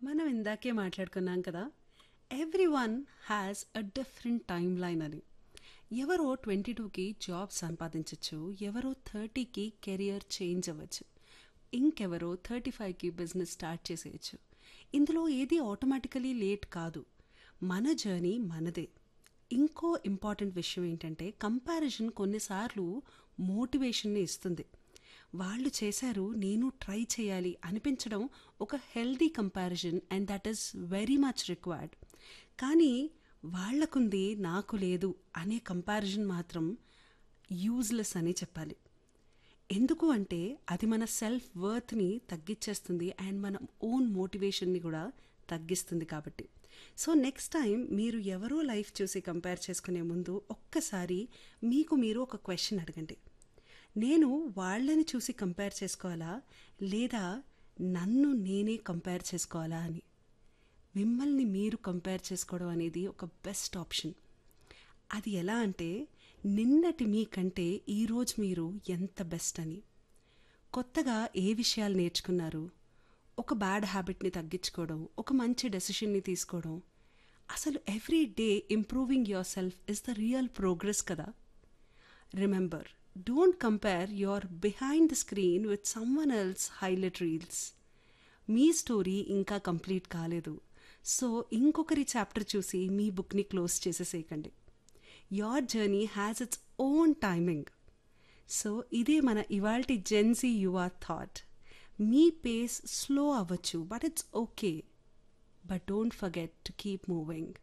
మనం ఇందాకే మాట్లాడుకున్నాం కదా everyone has a different timeline అని ఎవరో ట్వంటీ టూకి జాబ్ సంపాదించవచ్చు ఎవరో థర్టీకి కెరియర్ చేంజ్ అవ్వచ్చు ఇంకెవరో థర్టీ ఫైవ్కి బిజినెస్ స్టార్ట్ చేసేయచ్చు ఇందులో ఏది ఆటోమేటికలీ లేట్ కాదు మన జర్నీ మనదే ఇంకో ఇంపార్టెంట్ విషయం ఏంటంటే కంపారిజన్ కొన్నిసార్లు మోటివేషన్ని ఇస్తుంది వాళ్ళు చేశారు నేను ట్రై చేయాలి అనిపించడం ఒక healthy comparison and that is very much required కానీ వాళ్లకుంది నాకు లేదు అనే కంపారిజన్ మాత్రం యూజ్లెస్ అని చెప్పాలి ఎందుకు అంటే అది మన సెల్ఫ్ వర్త్ని తగ్గించేస్తుంది అండ్ మన ఓన్ మోటివేషన్ని కూడా తగ్గిస్తుంది కాబట్టి సో నెక్స్ట్ టైం మీరు ఎవరో లైఫ్ చూసి కంపేర్ చేసుకునే ముందు ఒక్కసారి మీకు మీరు ఒక క్వశ్చన్ అడగండి నేను వాళ్ళని చూసి కంపేర్ చేసుకోవాలా లేదా నన్ను నేనే కంపేర్ చేసుకోవాలా అని మిమ్మల్ని మీరు కంపేర్ చేసుకోవడం అనేది ఒక బెస్ట్ ఆప్షన్ అది ఎలా అంటే నిన్నటి మీకంటే ఈరోజు మీరు ఎంత బెస్ట్ అని కొత్తగా ఏ విషయాలు నేర్చుకున్నారు ఒక బ్యాడ్ హ్యాబిట్ని తగ్గించుకోవడం ఒక మంచి డెసిషన్ని తీసుకోవడం అసలు every day improving yourself is the real progress కదా remember don't compare your behind the screen with someone else highlight reels మీ స్టోరీ ఇంకా కంప్లీట్ కాలేదు సో ఇంకొకరి చాప్టర్ చూసి మీ బుక్ని క్లోజ్ చేసేసేయకండి your journey has its own timing so ఇదే మన ఇవాల్టి జెన్సీ యువా థాట్ మీ పేస్ స్లో అవ్వచ్చు but it's okay but don't forget to keep moving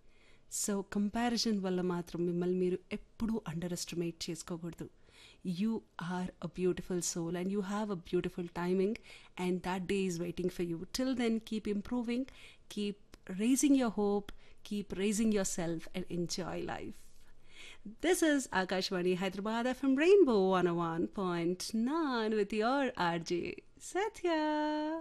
so comparison వల్ల మాత్రం మిమ్మల్ని మీరు ఎప్పుడూ అండర్ ఎస్టిమేట్ చేసుకోకూడదు you are a beautiful soul and you have a beautiful timing and that day is waiting for you till then keep improving keep raising your hope, keep raising yourself, and enjoy life. This is Akashwani Hyderabad from Rainbow 101.9 with your RJ Satya.